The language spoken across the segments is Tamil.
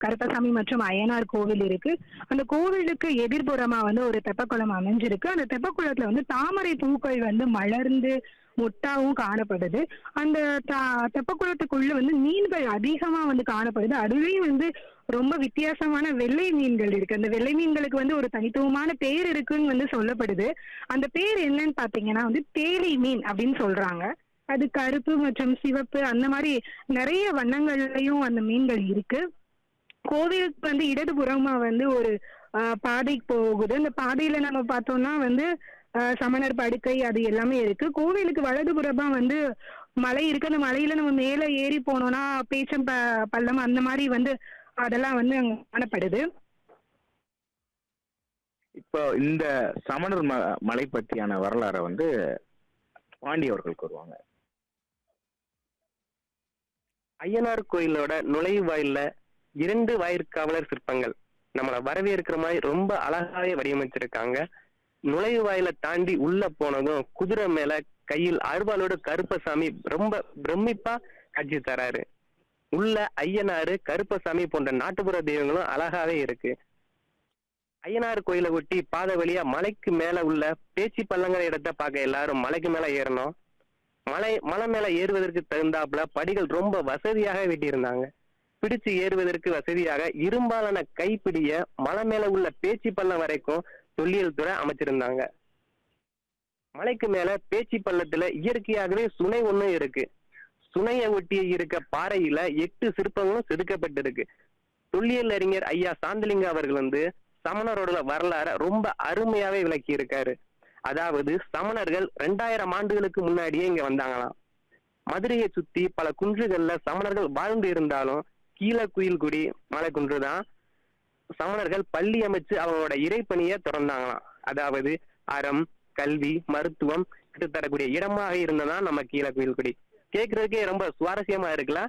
கருப்பசாமி மற்றும் அய்யனார் கோவில் இருக்கு அந்த கோவிலுக்கு எதிர்ப்புறமா வந்து ஒரு தெப்பக்குளம் அமைஞ்சிருக்கு அந்த தெப்பக்குளத்துல வந்து தாமரை பூக்கள் வந்து மலர்ந்து மொட்டாவும் காணப்படுது அந்த த- தெப்பக்குளத்துக்குள்ள வந்து மீன்கள் அதிகமா வந்து காணப்படுது அதுவே வந்து ரொம்ப வித்தியாசமான வெள்ளை மீன்கள் இருக்கு அந்த வெள்ளை மீன்களுக்கு வந்து ஒரு தனித்துவமான பேர் இருக்குன்னு வந்து சொல்லப்படுது அந்த பேர் என்னன்னு பாத்தீங்கன்னா வந்து தேலி மீன் அப்படின்னு சொல்றாங்க அது கருப்பு மற்றும் சிவப்பு அந்த மாதிரி நிறைய வண்ணங்கள்லயும் அந்த மீன்கள் இருக்கு கோவிலுக்கு வந்து இடதுபுறமா வந்து ஒரு ஆஹ், பாதை போகுது அந்த பாதையில நம்ம பார்த்தோம்னா வந்து ஆஹ், சமணர் படுக்கை அது எல்லாமே இருக்கு கோவிலுக்கு வலதுபுறமா வந்து மலை இருக்கு அந்த மலையில நம்ம மேல ஏறி போனோம்னா பேச்சம் ப- பள்ளம் அந்த மாதிரி வந்து அதெல்லாம் வந்து அங்க காணப்படுது இப்போ இந்த சமணர் ம மலை பற்றியான வரலாறை வந்து பாண்டி அவர்கள் கூறுவாங்க ஐயனார் கோயிலோட நுழைவு வாயில்ல இரண்டு வாயிற்காவலர் சிற்பங்கள் நம்மளை வரவேற்கிற மாதிரி ரொம்ப அழகாவே வடிவமைச்சிருக்காங்க நுழைவு வாயில தாண்டி உள்ள போனதும் குதிரை மேல கையில் அருவாளோட கருப்பசாமி ரொம்ப பிரமிப்பா காட்சி தராரு உள்ள ஐயனாரு கருப்பசாமி போன்ற நாட்டுப்புற தெய்வங்களும் அழகாவே இருக்கு ஐயனார் கோயிலை ஒட்டி பாதை வழியா மலைக்கு மேல உள்ள பேச்சு பள்ளங்கிற இடத்த பார்க்க எல்லாரும் மலைக்கு மேல ஏறணும் மலை மலை மேல ஏறுவதற்கு தகுந்தாப்புல படிகள் ரொம்ப வசதியாக வெட்டியிருந்தாங்க பிடிச்சு ஏறுவதற்கு வசதியாக இரும்பாலான கைப்பிடிய மலை மேல உள்ள பேச்சு பள்ளம் வரைக்கும் தொல்லியல் துறை அமைச்சிருந்தாங்க மலைக்கு மேல பேச்சு பள்ளத்துல இயற்கையாகவே சுனை ஒண்ணு இருக்கு சுனையை ஒட்டி இருக்க பாறையில எட்டு சிற்பங்களும் செதுக்கப்பட்டிருக்கு தொல்லியல் அறிஞர் ஐயா சாந்தலிங்க அவர்கள் வந்து சமணரோட வரலாற ரொம்ப அருமையாவே விளக்கி இருக்காரு அதாவது சமணர்கள் ரெண்டாயிரம் ஆண்டுகளுக்கு முன்னாடியே இங்க வந்தாங்களாம் மதுரையை சுத்தி பல குன்றுகள்ல சமணர்கள் வாழ்ந்து இருந்தாலும் கீழே குயில்குடி மலைக்குன்று தான் சமணர்கள் பள்ளி அமைச்சு அவங்களோட இறைப்பணியை தொடர்ந்தாங்களாம் அதாவது அறம் கல்வி மருத்துவம் கற்றுத்தரக்கூடிய இடமாக இருந்ததா நம்ம கீழே குயில்குடி கேட்கறதுக்கே ரொம்ப சுவாரஸ்யமா இருக்குல்ல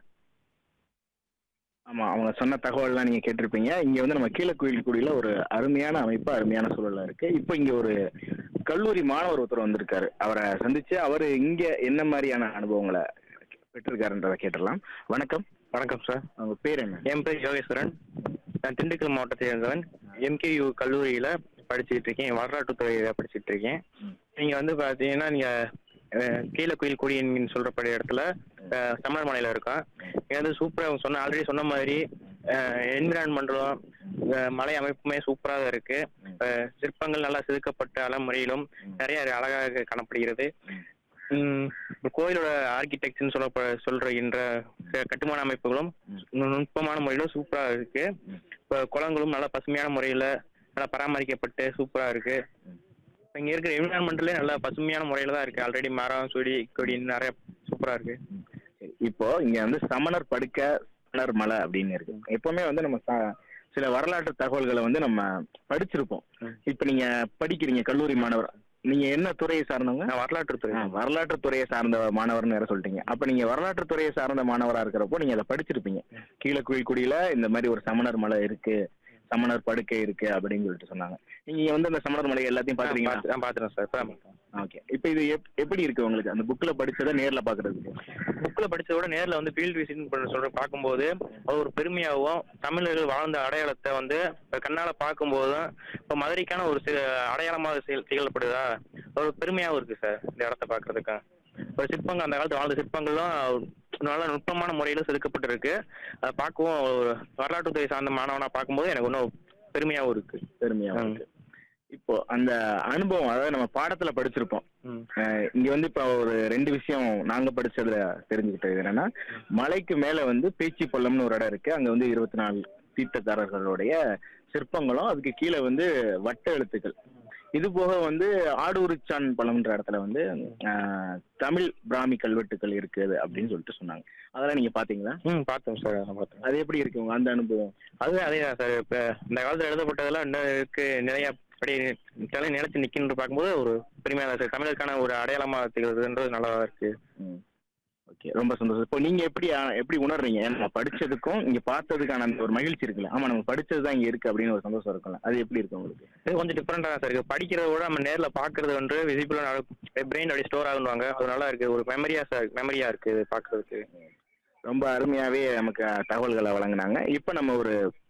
ஆமா அவங்க சொன்ன தகவல்லாம் நீங்க கேட்டிருப்பீங்க இங்க வந்து நம்ம கீழக்குயில்குடியில ஒரு அருமையான அமைப்பு அருமையான சூழல்ல இருக்கு இப்போ இங்க ஒரு கல்லூரி மாணவர் ஒருத்தர் வந்திருக்காரு அவரை சந்திச்சு அவரு இங்க என்ன மாதிரியான அனுபவங்களை பெற்றிருக்காருன்றதை கேட்டுடலாம் வணக்கம் வணக்கம் சார் அவங்க பேர் என்ன என் பேர் யோகேஸ்வரன் நான் திண்டுக்கல் மாவட்டத்தை சேர்ந்தவன் எம்கேயு கல்லூரியில படிச்சுட்டு இருக்கேன் வரலாற்று துறையில படிச்சுட்டு இருக்கேன் நீங்க வந்து பாத்தீங்கன்னா நீங்க அஹ், கீழே குயில் குடியின் சொல்றப்படி இடத்துல அஹ், சமணர் மலையில இருக்கோம் இங்க வந்து சூப்பரா அவங்க சொன்ன ஆல்ரெடி சொன்ன மாதிரி என்விரான்மெண்ட்டும் மலை அமைப்புமே சூப்பராக இருக்கு அஹ், சிற்பங்கள் நல்லா செதுக்கப்பட்ட அலமுறையிலும் நிறைய அழகாக காணப்படுகிறது உம் இப்ப கோயிலோட ஆர்கிடெக்ட்னு சொல்ல சொல்றகின்ற க- கட்டுமான அமைப்புகளும் நு- நுட்பமான முறையிலும் சூப்பரா இருக்கு இப்போ குளங்களும் நல்லா பசுமையான முறையில நல்லா பராமரிக்கப்பட்டு சூப்பரா இருக்கு இப்ப இங்க இருக்கிற என்விரான்மெண்ட்லயே நல்லா பசுமையான முறையில தான் இருக்கு ஆல்ரெடி மரம் செடி கொடி நிறைய சூப்பரா இருக்கு சரி, இப்போ இங்க வந்து சமணர் படுக்க சமணர் மலை அப்படின்னு இருக்கு எப்பவுமே வந்து நம்ம ச- சில வரலாற்று தகவல்களை வந்து நம்ம படிச்சிருப்போம் இப்ப நீங்க படிக்கிறீங்க கல்லூரி மாணவர் நீங்க என்ன துறையை சார்ந்தவங்க நான் வரலாற்று துறை ஆ, வரலாற்று துறையை சார்ந்த மாணவர்னு வேற சொல்லிட்டீங்க அப்ப நீங்க வரலாற்று துறையை சார்ந்த மாணவரா இருக்கிறப்போ நீங்க அதை படிச்சிருப்பீங்க கீழே குயில்குடியில இந்த மாதிரி ஒரு சமணர் மலை இருக்கு சமணர் படுக்கை இருக்கு அப்படின்னு சொல்லிட்டு சொன்னாங்க நீங்க இங்க வந்து அந்த சமணர் மலை எல்லாத்தையும் பாத்துறீங்களா நான் பாத்துறேன் சார் இப்ப ஓகே இப்போ இது எப்- எப்படி இருக்கு உங்களுக்கு அந்த புக்ல படிச்சதை நேர்ல பாக்குறதுக்கு புக்ல படிச்சத விட நேர்ல வந்து ஃபீல்ட் விசிட் பண்ண சொல்ற பார்க்கும்போது அது ஒரு பெருமையாகவும் தமிழர்கள் வாழ்ந்த அடையாளத்தை வந்து இப்ப கண்ணால பார்க்கும்போதும் இப்போ மதுரைக்கான ஒரு சில அடையாளமாக செயல் திகழப்படுதா ஒரு பெருமையாகவும் இருக்கு சார் இந்த இடத்த பார்க்கறதுக்கு ஒரு சிற்பங்கள் அந்த காலத்து வாழ்ந்த சிற்பங்களும் நல்ல நுட்பமான முறையில் செதுக்கப்பட்டிருக்கு அதை பார்க்கவும் ஒரு வரலாற்றுத்துறை சார்ந்த மாணவனா பார்க்கும்போது எனக்கு இன்னும் பெருமையாகவும் இருக்கு பெருமையா ம். இருக்கு இப்போ அந்த அனுபவம் அதாவது நம்ம பாடத்துல படிச்சிருப்போம் ம். அஹ் இங்க வந்து இப்ப ஒரு ரெண்டு விஷயம் நாங்க படிச்சதுல தெரிஞ்சுக்கிட்டது என்னன்னா மலைக்கு மேல வந்து பேச்சி பள்ளம்னு ஒரு இடம் இருக்கு அங்க வந்து இருபத்தி நாலு தீர்த்தக்காரர்களுடைய சிற்பங்களும் அதுக்கு கீழே வந்து வட்ட எழுத்துக்கள் இது போக வந்து ஆடூரிச்சான் பழம்ன்ற இடத்துல வந்து அஹ், தமிழ் பிராமி கல்வெட்டுக்கள் இருக்குது அப்படின்னு சொல்லிட்டு சொன்னாங்க அதெல்லாம் நீங்க பாத்தீங்களா ம் பார்த்தோம் சார் நான் பார்த்தேன் அது எப்படி இருக்கு உங்க அந்த அனுபவம் அதுவும் அதே தான் சார் இப்போ இந்த காலத்தில் எழுதப்பட்டதெல்லாம் இன்னும் இருக்கு நிறைய அப்படி தலை நிலைச்சு நிற்கின்ற பார்க்கும்போது ஒரு பெருமையாக தான் சார் தமிழுக்கான ஒரு அடையாளமாக திகழ்றதுன்றது நல்லா இருக்கு ஓகே ரொம்ப சந்தோஷம் இப்போ நீங்க எப்படி அஹ், எப்படி உணர்றீங்க ஏன்னா நம்ம படிச்சதுக்கும் இங்க பார்த்ததுக்கான அந்த ஒரு மகிழ்ச்சி இருக்குல்ல ஆமா நம்ம படிச்சது தான் இங்க இருக்கு அப்படின்னு ஒரு சந்தோஷம் இருக்கும்ல அது எப்படி இருக்கு உங்களுக்கு இது கொஞ்சம் டிஃப்ரெண்டாக தான் சார் இருக்கு படிக்கிறத விட நம்ம நேரில் பார்க்கறது வந்து விசிபிளாக பிரெயின் அப்படி ஸ்டோர் ஆகுவாங்க அது நல்லா இருக்கு ஒரு மெமரியா சார் மெமரியா இருக்கு இது பார்க்கறதுக்கு ரொம்ப அருமையாவே நமக்கு தகவல்களை வழங்குனாங்க இப்ப நம்ம ஒரு